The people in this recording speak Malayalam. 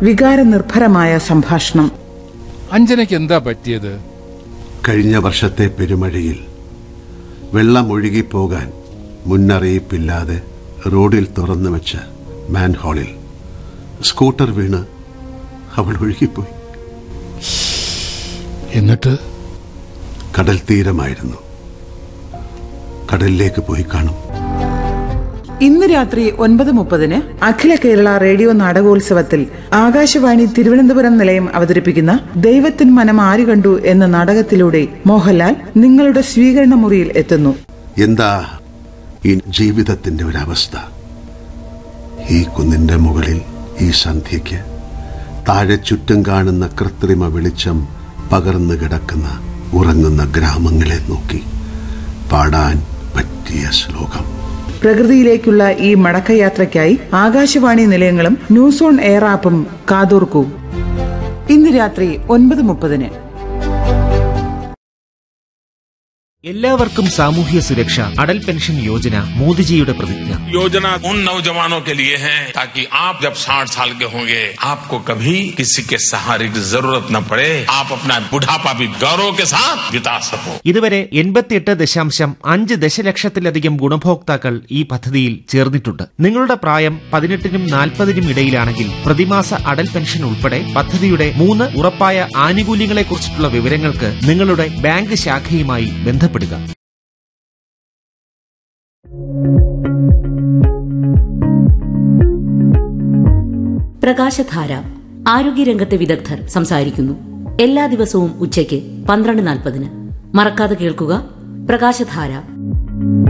വികാരനിർഭരമായ സംഭാഷണം അഞ്ജനയ്ക്ക് എന്താ പറ്റിയത് കഴിഞ്ഞ വർഷത്തെ പെരുമഴയിൽ വെള്ളം ഒഴുകിപ്പോകാൻ മുന്നറിയിപ്പില്ലാതെ റോഡിൽ തുറന്നു വെച്ച മാൻഹോളിൽ സ്കൂട്ടർ വീണ് അവൾ ഒഴുകിപ്പോയി എന്നിട്ട് കടൽ തീരമായിരുന്നു കടലിലേക്ക് പോയി കാണും ഇന്ന് രാത്രി ഒൻപത് മുപ്പതിന് അഖില കേരള റേഡിയോ നാടകോത്സവത്തിൽ ആകാശവാണി തിരുവനന്തപുരം നിലയം അവതരിപ്പിക്കുന്ന ദൈവത്തിൻ മനം ആര് കണ്ടു എന്ന നാടകത്തിലൂടെ മോഹൻലാൽ നിങ്ങളുടെ സ്വീകരണ മുറിയിൽ എത്തുന്നു എന്താ ഈ ജീവിതത്തിന്റെ ഒരവസ്ഥ ഈ കുന്നിന്റെ മുകളിൽ ഈ സന്ധ്യയ്ക്ക് താഴെ ചുറ്റും കാണുന്ന കൃത്രിമ വെളിച്ചം പകർന്നു കിടക്കുന്ന ഉറങ്ങുന്ന ഗ്രാമങ്ങളെ നോക്കി പാടാൻ പറ്റിയ ശ്ലോകം പ്രകൃതിയിലേക്കുള്ള ഈ മടക്കയാത്രയ്ക്കായി ആകാശവാണി നിലയങ്ങളും ന്യൂസ് ഓൺ എയർ ആപ്പും കാതോർക്കൂ ഇന്ന് രാത്രി ഒൻപത് മുപ്പതിന് എല്ലാവർക്കും സാമൂഹ്യ സുരക്ഷ അടൽ പെൻഷൻ യോജന മോദിജിയുടെ പ്രതിജ്ഞ योजना उन नौजवानों के लिए है ताकि आप जब 60 साल के होंगे आपको कभी किसी के सहारे की जरूरत न पड़े आप अपना बुढ़ापा भी गौरव के साथ बिता सको ഇതുവരെ എൺപത്തിയെട്ട് ദശാംശം അഞ്ച് ദശലക്ഷത്തിലധികം ഗുണഭോക്താക്കൾ ഈ പദ്ധതിയിൽ ചേർന്നിട്ടുണ്ട് നിങ്ങളുടെ പ്രായം പതിനെട്ടിനും നാൽപ്പതിനും ഇടയിലാണെങ്കിൽ പ്രതിമാസ അടൽ പെൻഷൻ ഉൾപ്പെടെ പദ്ധതിയുടെ മൂന്ന് ഉറപ്പായ ആനുകൂല്യങ്ങളെക്കുറിച്ചിട്ടുള്ള വിവരങ്ങൾക്ക് നിങ്ങളുടെ ബാങ്ക് ശാഖയുമായി ബന്ധപ്പെടുക പ്രകാശധാര ആരോഗ്യരംഗത്തെ വിദഗ്ധർ സംസാരിക്കുന്നു എല്ലാ ദിവസവും ഉച്ചയ്ക്ക് പന്ത്രണ്ട് നാൽപ്പതിന് മറക്കാതെ കേൾക്കുക പ്രകാശധാര